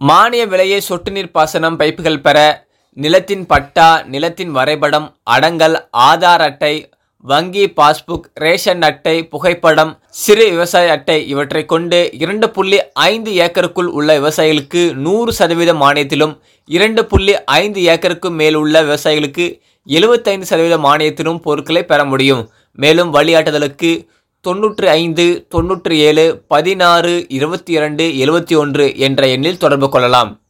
மானிய விலையை சொட்டு நீர் பாசனம் பைப்புகள் பெற நிலத்தின் பட்டா நிலத்தின் வரைபடம் அடங்கல் ஆதார் அட்டை வங்கி பாஸ்புக் ரேஷன் அட்டை புகைப்படம் சிறு விவசாய அட்டை இவற்றை கொண்டு இரண்டு புள்ளி ஐந்து ஏக்கருக்குள் உள்ள விவசாயிகளுக்கு நூறு சதவீத மானியத்திலும் இரண்டு புள்ளி ஐந்து ஏக்கருக்கு மேல் உள்ள விவசாயிகளுக்கு எழுபத்தைந்து சதவீத மானியத்திலும் பொருட்களை பெற முடியும் மேலும் வழிகாட்டுதலுக்கு தொண்ணூற்று ஐந்து தொண்ணூற்று ஏழு பதினாறு இருபத்தி இரண்டு எழுபத்தி ஒன்று என்ற எண்ணில் தொடர்பு கொள்ளலாம்